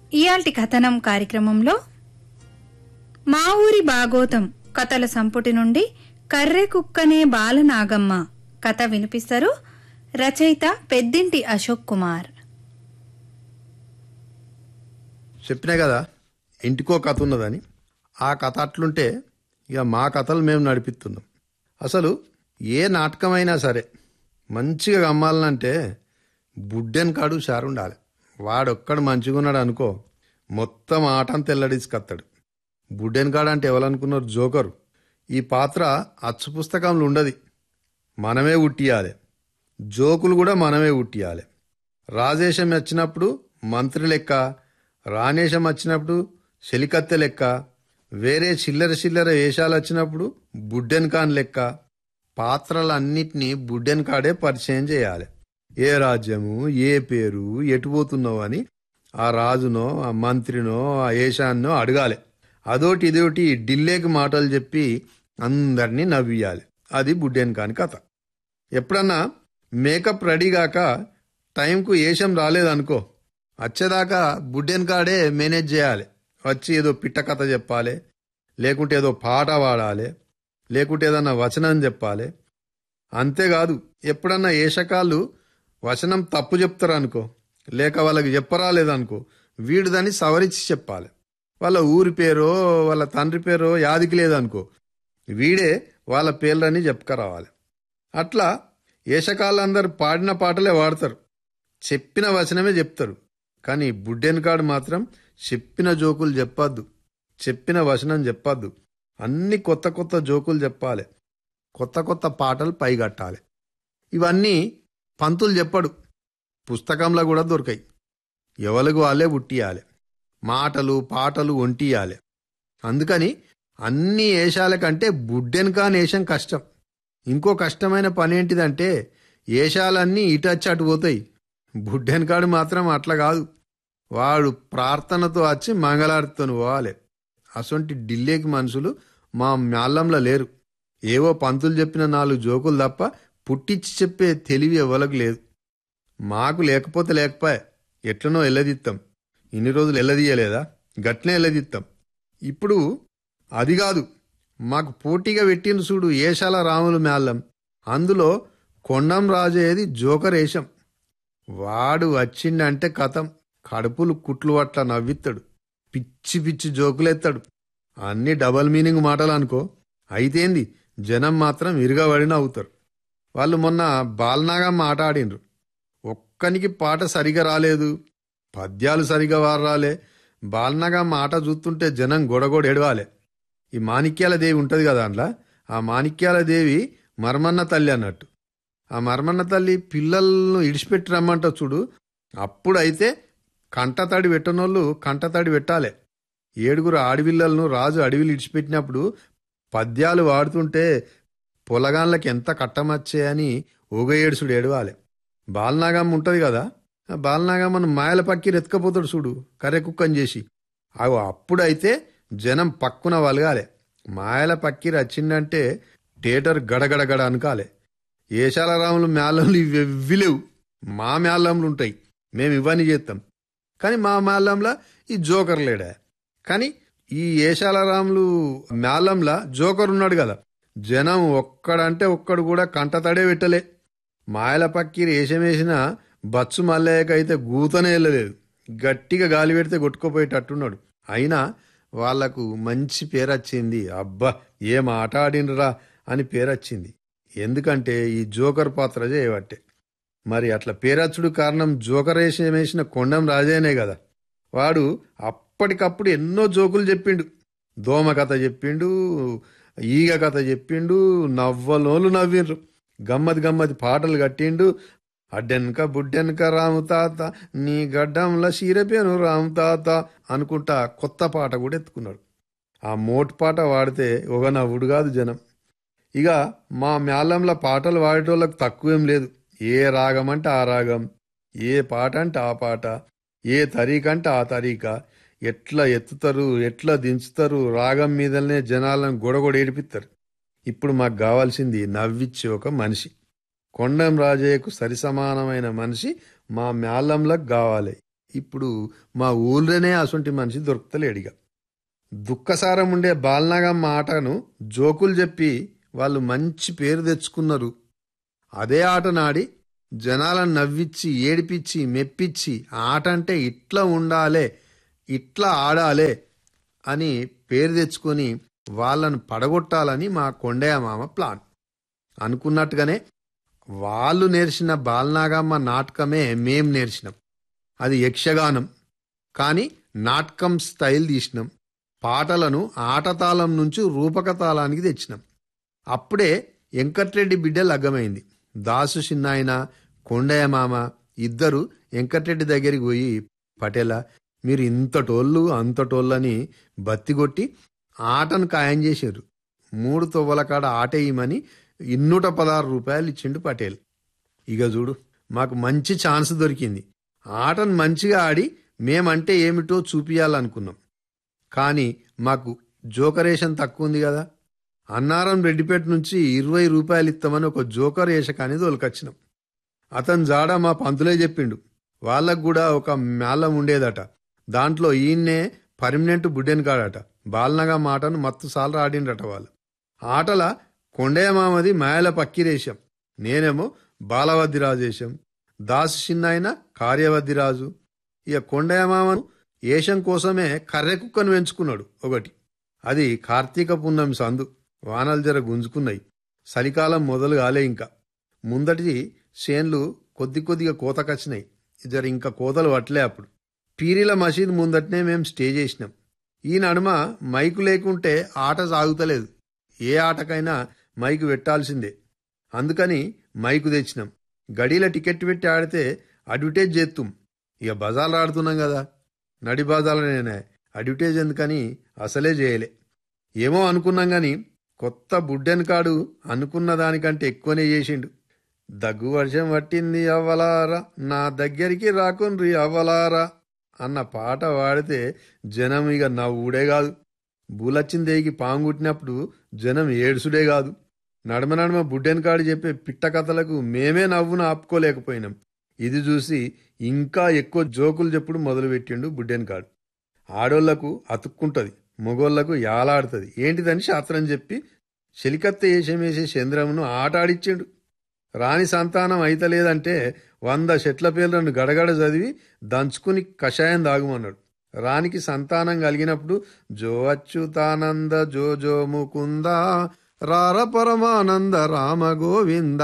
ఇయాల్టి కథనం కార్యక్రమంలో మా ఊరి బాగోతం కథల సంపుటి నుండి కర్రె కుక్కనే బాలనాగమ్మ కథ వినిపిస్తారు రచయిత పెద్దింటి అశోక్ కుమార్ చెప్పినా కదా ఇంటికో కథ ఉన్నదని ఆ కథ అట్లుంటే ఇక మా కథలు మేము నడిపిస్తున్నాం అసలు ఏ నాటకమైనా సరే మంచిగా గమ్మాలనంటే బుడ్డెన్ కాడు షారుండాలి వాడొక్కడు మంచిగా ఉన్నాడు అనుకో మొత్తం ఆటంతా తెల్లడిసుకత్తాడు బుడ్డెన్ కాడు అంటే ఎవరనుకున్నారు జోకరు ఈ పాత్ర అచ్చు పుస్తకంలో ఉండదు మనమే ఉట్టియాలి జోకులు కూడా మనమే ఉట్టియాలి రాజేశం వచ్చినప్పుడు మంత్రి లెక్క రాణేశం వచ్చినప్పుడు చెలికత్తె లెక్క వేరే చిల్లర చిల్లర వేషాలు వచ్చినప్పుడు బుడ్డెన్ ఖాన్ లెక్క పాత్రలన్నిటినీ బుడ్డెన్ కాడే పరిచయం చేయాలి ఏ రాజ్యము ఏ పేరు ఎటు పోతున్నావు అని ఆ రాజునో ఆ మంత్రినో ఆ ఏషాన్నో అడగాలి అదోటి ఇదోటి ఢిల్లీకి మాటలు చెప్పి అందరినీ నవ్వియాలి అది బుడ్డెన్ ఖాన్ కథ ఎప్పుడన్నా మేకప్ రెడీ కాక టైంకు ఏషం రాలేదనుకో వచ్చేదాకా బుడ్డెన్ కాడే మేనేజ్ చేయాలి వచ్చి ఏదో పిట్ట కథ చెప్పాలి లేకుంటే ఏదో పాట పాడాలి లేకుంటే ఏదన్నా వచనం చెప్పాలి అంతేకాదు ఎప్పుడన్నా ఏషకాళ్ళు వచనం తప్పు చెప్తారు అనుకో లేక వాళ్ళకి చెప్పరాలేదనుకో వీడు దాన్ని సవరించి చెప్పాలి వాళ్ళ ఊరి పేరో వాళ్ళ తండ్రి పేరో యాదికి లేదనుకో వీడే వాళ్ళ పేర్లని చెప్పుకరావాలి అట్లా ఏషకాళ్ళందరూ పాడిన పాటలే వాడతారు చెప్పిన వచనమే చెప్తారు కానీ బుడ్డెన్ కాడు మాత్రం చెప్పిన జోకులు చెప్పొద్దు చెప్పిన వచనం చెప్పొద్దు అన్ని కొత్త కొత్త జోకులు చెప్పాలి కొత్త కొత్త పాటలు పైగట్టాలి ఇవన్నీ పంతులు చెప్పడు పుస్తకంలో కూడా దొరకాయి ఎవరికి వాళ్ళే ఉట్టియాలి మాటలు పాటలు ఒంటియాలి అందుకని అన్ని ఏషాల కంటే బుడ్డెన్ కాని ఏషం కష్టం ఇంకో కష్టమైన పని ఏంటిదంటే ఏషాలన్నీ ఇటచ్చి అటు పోతాయి బుడ్డెన్ కాడు మాత్రం అట్లా కాదు వాడు ప్రార్థనతో వచ్చి మంగళారతితో పోవాలి అసొంటి ఢిల్లీకి మనుషులు మా మ్యాల్లంలో లేరు ఏవో పంతులు చెప్పిన నాలుగు జోకులు తప్ప పుట్టించి చెప్పే తెలివి ఎవరికి లేదు మాకు లేకపోతే లేకపోయా ఎట్లనో ఎల్లదిత్తాం ఇన్ని రోజులు ఎల్లదీయలేదా గట్లనే ఎల్లదిత్తాం ఇప్పుడు అది కాదు మాకు పోటీగా పెట్టిన చూడు ఏషాల రాములు మేళ్ళం అందులో కొండం రాజేది జోకర్ ఏషం వాడు వచ్చిండంటే కథం కడుపులు కుట్లు అట్లా నవ్విస్తాడు పిచ్చి పిచ్చి జోకులెత్తాడు అన్ని డబల్ మీనింగ్ మాటలు అనుకో అయితేంది జనం మాత్రం ఇరుగబడి నవ్వుతారు వాళ్ళు మొన్న బాలనాగా మాట ఆడిండ్రు ఒక్కనికి పాట సరిగా రాలేదు పద్యాలు సరిగా వారాలే బాలనాగా మాట చూస్తుంటే జనం గొడగొడ ఎడవాలే ఈ మాణిక్యాల దేవి ఉంటది కదా అందులో ఆ మాణిక్యాల దేవి మర్మన్న తల్లి అన్నట్టు ఆ మర్మన్న తల్లి పిల్లలను ఇడిచిపెట్టి రమ్మంట చూడు అప్పుడైతే కంటతడి పెట్టనోళ్ళు కంటతడి పెట్టాలి ఏడుగురు ఆడవిల్లలను రాజు అడవిలు ఇడిచిపెట్టినప్పుడు పద్యాలు వాడుతుంటే పొలగాన్లకి ఎంత కట్టమచ్చే అని ఊగ ఏడుసుడు ఏడవాలి బాలనాగమ్మ ఉంటది కదా ఆ బాలనాగమ్మను మాయల పక్కి రెత్తుకపోతాడు చూడు కర్రె కుక్కని చేసి అవి అప్పుడైతే జనం పక్కున వలగాలి మాయల పక్కి వచ్చిందంటే థియేటర్ గడగడగడ అనకాలే ఏషాల రాములు మేళంలు ఇవి ఎవ్వి లేవు మా మేళంలు ఉంటాయి మేము ఇవన్నీ చేస్తాం కానీ మా మేళంలో ఈ జోకర్ లేడా కానీ ఈ ఏషాల రాములు మేళంలో జోకర్ ఉన్నాడు కదా జనం ఒక్కడంటే ఒక్కడు కూడా కంటతడే పెట్టలే మాయల పక్కిరి ఏషమేసిన బచ్చు మల్లయ్యకైతే గూతనే వెళ్ళలేదు గట్టిగా గాలి పెడితే కొట్టుకుపోయేటట్టున్నాడు అయినా వాళ్లకు మంచి పేరొచ్చింది అబ్బా ఏం ఆట ఆడినరా అని పేరొచ్చింది ఎందుకంటే ఈ జోకర్ పాత్ర చేయబట్టే మరి అట్లా పేరచ్చుడు కారణం జోకర్ వేషం వేసిన కొండం రాజేనే కదా వాడు అప్పటికప్పుడు ఎన్నో జోకులు చెప్పిండు దోమ కథ చెప్పిండు ఈగ కథ చెప్పిండు నవ్వలోలు నవ్విండ్రు గమ్మది గమ్మది పాటలు కట్టిండు అడ్డెనక బుడ్డెనక రాము తాత నీ గడ్డంల చీరపేను రాము తాత అనుకుంటా కొత్త పాట కూడా ఎత్తుకున్నాడు ఆ మోటు పాట వాడితే ఒక నవ్వుడు కాదు జనం ఇక మా మేళంలో పాటలు వాడేటోళ్ళకి తక్కువేం లేదు ఏ రాగం అంటే ఆ రాగం ఏ పాట అంటే ఆ పాట ఏ తరీక అంటే ఆ తరీక ఎట్లా ఎత్తుతారు ఎట్లా దించుతారు రాగం మీదనే జనాలను గొడగొడ ఏడిపిస్తారు ఇప్పుడు మాకు కావాల్సింది నవ్విచ్చే ఒక మనిషి కొండం రాజయ్యకు సరిసమానమైన మనిషి మా మేళంలకు కావాలి ఇప్పుడు మా ఊళ్ళోనే అసొంటి మనిషి దొరుకుతలేడిగా దుఃఖసారం ఉండే బాలనాగమ్మ ఆటను జోకులు చెప్పి వాళ్ళు మంచి పేరు తెచ్చుకున్నారు అదే ఆట నాడి జనాలను నవ్విచ్చి ఏడిపించి మెప్పించి ఆట అంటే ఇట్లా ఉండాలే ఇట్లా ఆడాలే అని పేరు తెచ్చుకొని వాళ్ళను పడగొట్టాలని మా కొండయ్య మామ ప్లాన్ అనుకున్నట్టుగానే వాళ్ళు నేర్చిన బాలనాగమ్మ నాటకమే మేం నేర్చినాం అది యక్షగానం కానీ నాటకం స్టైల్ తీసినాం పాటలను ఆటతాళం నుంచి రూపక తాళానికి తెచ్చినాం అప్పుడే వెంకట్రెడ్డి బిడ్డ లగ్గమైంది దాసు చిన్నాయన కొండయ్య మామ ఇద్దరు వెంకట్రెడ్డి దగ్గరికి పోయి పటేల మీరు ఇంతటోళ్ళు అంతటోళ్ళని బత్తిగొట్టి ఆటను ఖాయం చేశారు మూడు తొవ్వల కాడ ఆట వేయమని ఇన్నూట పదహారు రూపాయలు ఇచ్చిండు పటేల్ ఇక చూడు మాకు మంచి ఛాన్స్ దొరికింది ఆటను మంచిగా ఆడి మేమంటే ఏమిటో చూపియాలనుకున్నాం కానీ మాకు జోకరేషన్ తక్కువ ఉంది కదా అన్నారం రెడ్డిపేట నుంచి ఇరవై రూపాయలు ఇస్తామని ఒక జోకర్ వేషకాని దొలకొచ్చినాం అతను జాడ మా పంతులే చెప్పిండు వాళ్ళకు కూడా ఒక మేళం ఉండేదట దాంట్లో ఈయన్నే పర్మనెంట్ బుడ్డెన్ కాడట బాలనగా మాటను మత్తు సార్లు ఆడిండట వాళ్ళు ఆటల కొండయ్య మామది మాయల పక్కిరేశం నేనేమో బాలవద్దిరాజేశం దాసు చిన్నాయన కార్యవద్దిరాజు ఇక కొండయ్య మామను ఏషం కోసమే కర్రె కుక్కను పెంచుకున్నాడు ఒకటి అది కార్తీక పున్నమి సందు వానలు జర గుంజుకున్నాయి చలికాలం మొదలు కాలే ఇంకా ముందటి చేన్లు కొద్ది కొద్దిగా కోతకొచ్చినాయి జర ఇంకా కోతలు పట్టలే అప్పుడు పీరీల మసీద్ ముందటనే మేం స్టే చేసినాం ఈ నడుమ మైకు లేకుంటే ఆట సాగుతలేదు ఏ ఆటకైనా మైకు పెట్టాల్సిందే అందుకని మైకు తెచ్చినాం గడీల టికెట్ పెట్టి ఆడితే అడ్వర్టైజ్ చేస్తాం ఇక బజార్లు ఆడుతున్నాం కదా నడి బజార్లోనే అడ్వర్టైజ్ ఎందుకని అసలే చేయలే ఏమో అనుకున్నాం గాని కొత్త బుడ్డెన్ కాడు అనుకున్న దానికంటే ఎక్కువనే చేసిండు దగ్గు వర్షం పట్టింది అవ్వలారా నా దగ్గరికి రాకుండ్రి అవ్వలారా అన్న పాట వాడితే జనం ఇక నవ్వుడే కాదు బూలచ్చిందేకి పాంగుట్టినప్పుడు జనం ఏడుసుడే కాదు నడమ నడమ బుడ్డెన్ కాడు చెప్పే పిట్ట కథలకు మేమే నవ్వును ఆపుకోలేకపోయినాం ఇది చూసి ఇంకా ఎక్కువ జోకులు చెప్పుడు మొదలుపెట్టిండు బుడ్డెన్ కాడు ఆడోళ్లకు అతుక్కుంటది మొగోళ్లకు యాలాడుతుంది ఏంటిదని శాస్త్రం చెప్పి చెలికత్త ఏషమేసే చంద్రమును ఆట ఆడిచ్చిండు రాని సంతానం అయితలేదంటే వంద చెట్ల పేర్లను గడగడ చదివి దంచుకుని కషాయం దాగుమన్నాడు రానికి సంతానం కలిగినప్పుడు జో అచ్యుతానంద జో జో ముకుంద రార పరమానంద రామ గోవింద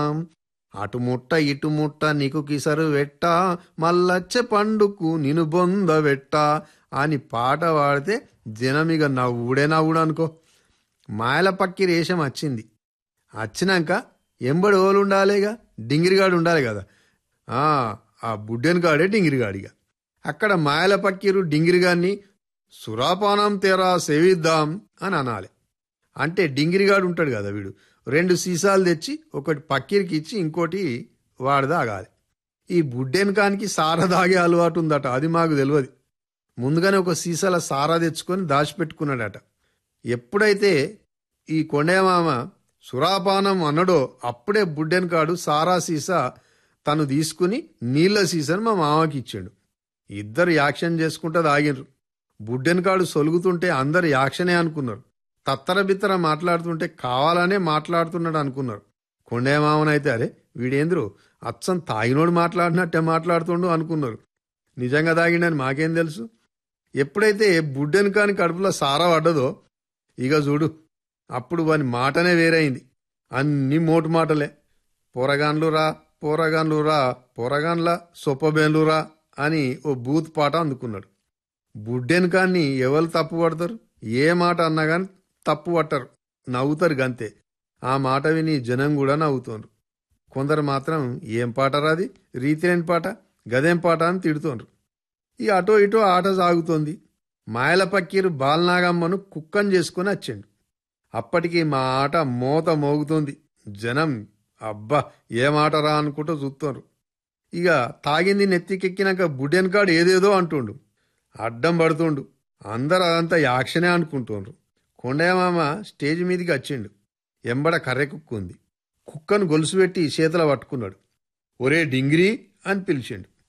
అటు ముట్ట ఇటు ముట్ట నీకు కిసరు వెట్ట మల్లచ్చ పండుకు నిను బొంద వెట్ట అని పాట పాడితే జనమిగ నవ్వుడే నవ్వుడు అనుకో మాయల పక్కి రేషం వచ్చింది వచ్చినాక ఎంబడి ఓలు ఉండాలిగా డింగిరిగాడు ఉండాలి కదా ఆ ఆ బుడ్డెన్ గాడే డింగిరిగాడిగా అక్కడ మాయల పక్కిరు డింగిరిగాన్ని సురాపానం తేరా సేవిద్దాం అని అనాలి అంటే డింగిరిగాడు ఉంటాడు కదా వీడు రెండు సీసాలు తెచ్చి ఒకటి పక్కిరికి ఇచ్చి ఇంకోటి వాడు తాగాలి ఈ బుడ్డెన్ కానికి సారా తాగే అలవాటు ఉందట అది మాకు తెలియదు ముందుగానే ఒక సీసాల సారా తెచ్చుకొని దాచిపెట్టుకున్నాడట ఎప్పుడైతే ఈ కొండయ్య మామ సురాపానం అన్నడో అప్పుడే బుడ్డెన్ కాడు సారా సీసా తను తీసుకుని నీళ్ల సీసాను మా మామకి ఇచ్చాడు ఇద్దరు యాక్షన్ చేసుకుంటూ తాగినరు బుడ్డెన్ కాడు సొలుగుతుంటే అందరు యాక్షనే అనుకున్నారు తత్తర బిత్తర మాట్లాడుతుంటే కావాలనే మాట్లాడుతున్నాడు అనుకున్నారు కొండయ్య మామనైతే అరే వీడేంద్రు అచ్చం తాగినోడు మాట్లాడినట్టే మాట్లాడుతుండు అనుకున్నారు నిజంగా తాగిండని మాకేం తెలుసు ఎప్పుడైతే బుడ్డెన్ కాని కడుపులో సారా పడ్డదో ఇక చూడు అప్పుడు వాని మాటనే వేరైంది అన్ని మోటు మాటలే పోరగాన్లు రా పోరగాన్లు రా పోరగాన్ల సొప్పబేన్లు రా అని ఓ బూత్ పాట అందుకున్నాడు బుడ్డెన్ కాన్ని ఎవరు తప్పు పడతారు ఏ మాట అన్నా కానీ తప్పు పట్టరు నవ్వుతారు గంతే ఆ మాట విని జనం కూడా నవ్వుతోండ్రు కొందరు మాత్రం ఏం పాట రాది రీతిలేని పాట గదేం పాట అని తిడుతోండ్రు ఈ అటో ఇటో ఆట సాగుతోంది మాయల పక్కీరు బాలనాగమ్మను కుక్కం చేసుకుని వచ్చిండు అప్పటికి మా ఆట మోత మోగుతోంది జనం అబ్బా ఏం ఆట రా అనుకుంటూ చూస్తోండ్రు ఇక తాగింది నెత్తికెక్కినాక బుడ్డెనకాడు ఏదేదో అంటుండు అడ్డం పడుతుండు అందరు అదంతా యాక్షనే అనుకుంటుండ్రు కొండయ్య మామ స్టేజ్ మీదకి వచ్చిండు ఎంబడ కర్రె కుక్క ఉంది కుక్కను గొలుసు పెట్టి చేతిలో పట్టుకున్నాడు ఒరే డింగిరి అని పిలిచిండు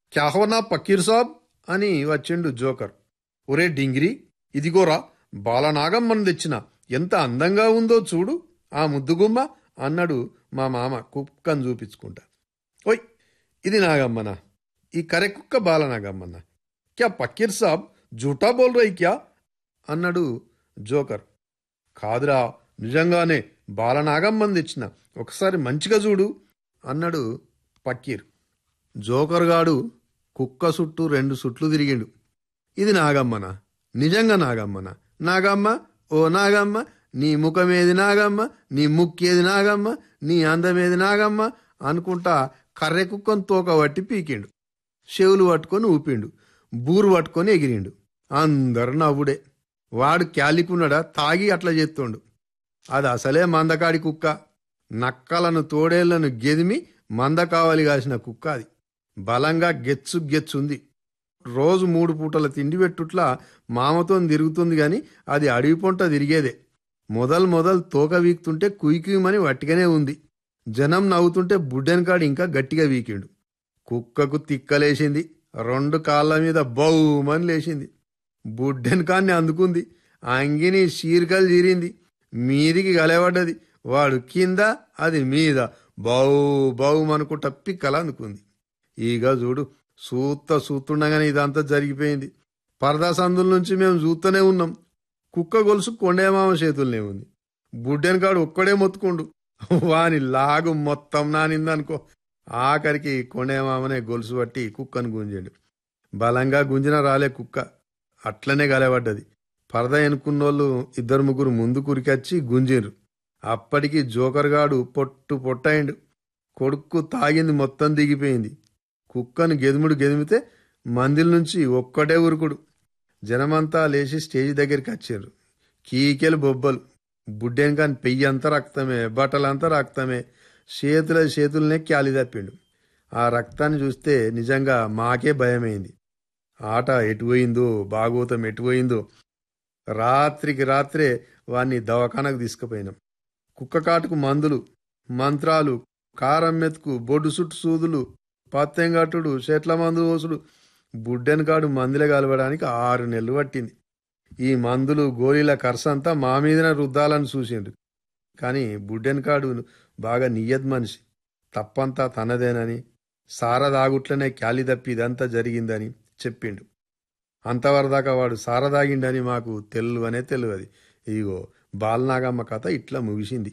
క్యాహోనా పకీర్ సాబ్ అని వచ్చిండు జోకర్ ఒరే డింగిరి ఇదిగోరా బాలనాగమ్మను తెచ్చిన ఎంత అందంగా ఉందో చూడు ఆ ముద్దుగుమ్మ అన్నాడు మా మామ కుక్కను చూపించుకుంటా ఓయ్ ఇది నాగమ్మనా ఈ కరె కుక్క బాలనాగమ్మన్నా క్యా పకీర్ సాబ్ జూటా బోల్ రై క్యా అన్నాడు జోకర్ కాదురా నిజంగానే బాలనాగమ్మని తెచ్చిన ఒకసారి మంచిగా చూడు అన్నాడు పక్కీర్ జోకర్ గాడు కుక్క చుట్టూ రెండు సుట్లు తిరిగిండు ఇది నాగమ్మనా నిజంగా నాగమ్మనా నాగమ్మ ఓ నాగమ్మ నీ ముఖమేది నాగమ్మ నీ ముక్కేది నాగమ్మ నీ అందమేది నాగమ్మ అనుకుంటా కర్రె కుక్కను తోక పట్టి పీకిండు చెవులు పట్టుకొని ఊపిండు బూరు పట్టుకొని ఎగిరిండు అందరు నవ్వుడే వాడు క్యాలికున్నాడా తాగి అట్లా చేస్తుండు అది అసలే మందకాడి కుక్క నక్కలను తోడేళ్లను గెదిమి మంద కావాలి కాసిన కుక్క అది బలంగా గెచ్చు గెచ్చుంది రోజు మూడు పూటల తిండి పెట్టుట్లా మామతో తిరుగుతుంది గాని అది అడవి పొంట తిరిగేదే మొదలు మొదలు తోక వీక్తుంటే కుయికుయమని వట్టిగానే ఉంది జనం నవ్వుతుంటే బుడ్డెనకాడు ఇంకా గట్టిగా వీకిండు కుక్కకు తిక్కలేసింది రెండు కాళ్ళ మీద బౌమని లేచింది బుడ్డెనకాన్ని అందుకుంది అంగిని చీరికలు చీరింది మీదికి గలవడ్డది వాడు కింద అది మీద బౌ బౌమనుకుంటా పిక్కల అందుకుంది ఈగ చూడు సూత్త సూతుండగానే ఇదంతా జరిగిపోయింది పరదా సందుల నుంచి మేము చూస్తూనే ఉన్నాం కుక్క గొలుసు కొండేమామ చేతుల్నే ఉంది బుడ్డెనకాడు ఒక్కడే మొత్తుకుండు వాని లాగు మొత్తం నానిందనుకో ఆఖరికి కొండేమామనే గొలుసు పట్టి కుక్కను గుంజాడు బలంగా గుంజిన రాలే కుక్క అట్లనే గలవడ్డది పరద ఎనుకున్నోళ్ళు ఇద్దరు ముగ్గురు ముందు కురికొచ్చి గుంజిండ్రు అప్పటికి జోకర్గాడు పొట్టు పొట్టయిండు కొడుక్కు తాగింది మొత్తం దిగిపోయింది కుక్కను గెదుముడు గెదిమితే మందిల నుంచి ఒక్కటే ఉరుకుడు జనమంతా లేచి స్టేజ్ దగ్గరికి వచ్చారు కీకెలు బొబ్బలు బుడ్డేన్ కాని పెయ్యి అంతా రక్తమే బట్టలంతా రక్తమే చేతుల చేతులనే క్యాలి తప్పిండు ఆ రక్తాన్ని చూస్తే నిజంగా మాకే భయమైంది ఆట ఎటుపోయిందో భాగవతం ఎటుపోయిందో రాత్రికి రాత్రే వాణ్ణి దవాఖానకు తీసుకుపోయినాం కుక్క కాటుకు మందులు మంత్రాలు కారం మెతుకు బొడ్డు సుట్టు సూదులు పత్తెంగట్టుడు చెట్ల మందు ఓసుడు బుడ్డెనకాడు మందులే కలవడానికి ఆరు నెలలు పట్టింది ఈ మందులు గోళీల ఖర్చంతా మా మీదనే రుద్దాలని చూసిండు కానీ బుడ్డెనకాడు బాగా నియ్యద్ మనిషి తప్పంతా తనదేనని సారదాగుట్లనే క్యాలి తప్పి ఇదంతా జరిగిందని చెప్పిండు అంతవరదాకా వాడు సారదాగిండని మాకు తెలియనే తెలియదు ఇదిగో బాలనాగమ్మ కథ ఇట్లా ముగిసింది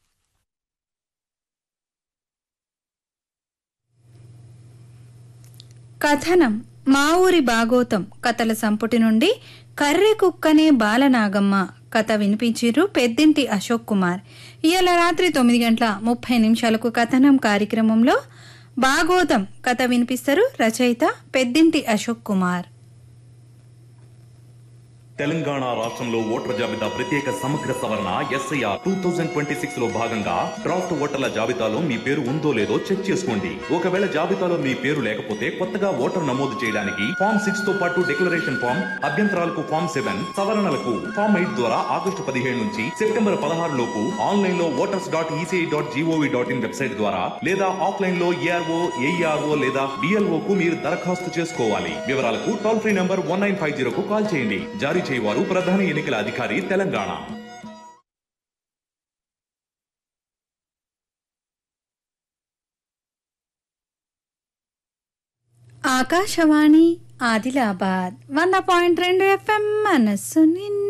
కథనం మా ఊరి బాగోతం కథల సంపుటి నుండి కర్రె కుక్కనే బాలనాగమ్మ కథ వినిపించిర్రు పెద్దింటి అశోక్ కుమార్ ఇవాళ రాత్రి తొమ్మిది గంటల ముప్పై నిమిషాలకు కథనం కార్యక్రమంలో బాగోతం కథ వినిపిస్తారు రచయిత పెద్దింటి అశోక్ కుమార్ తెలంగాణ రాష్ట్రంలో ఓటర్ల జాబితా ప్రత్యేక సమగ్ర సవరణ SIR two thousand twenty six లో భాగంగా డ్రాఫ్ట్ ఓటర్ల జాబితాలో మీ పేరు ఉందో లేదో చెక్ చేసుకోండి ఒకవేళ జాబితాలో మీ పేరు లేకపోతే కొత్తగా ఓటర్ నమోదు చేయడానికి ఫామ్ సిక్స్ తో పాటు డిక్లరేషన్ ఫామ్ అభ్యంతరాలకు ఫామ్ సెవెన్ సవరణలకు ఫామ్ ఎయిట్ ద్వారా ఆగస్టు పదిహేడు నుంచి సెప్టెంబర్ పదహారు లోపు ఆన్లైన్ లో voters dot ECI dot gov dot in website ద్వారా లేదా ఆఫ్లైన్ లో ఏఆర్ఓ ఏఈఆర్ఓ లేదా డిఎల్ఓ కు మీరు దరఖాస్తు చేసుకోవాలి వివరాలకు toll free number one nine five zero కు కాల్ చేయండి జారీ చేయవారు ప్రధాన ఎన్నికల అధికారి తెలంగాణ ఆకాశవాణి ఆదిలాబాద్ వంద పాయింట్ రెండు ఎఫ్ఎం మనస్సు నిండా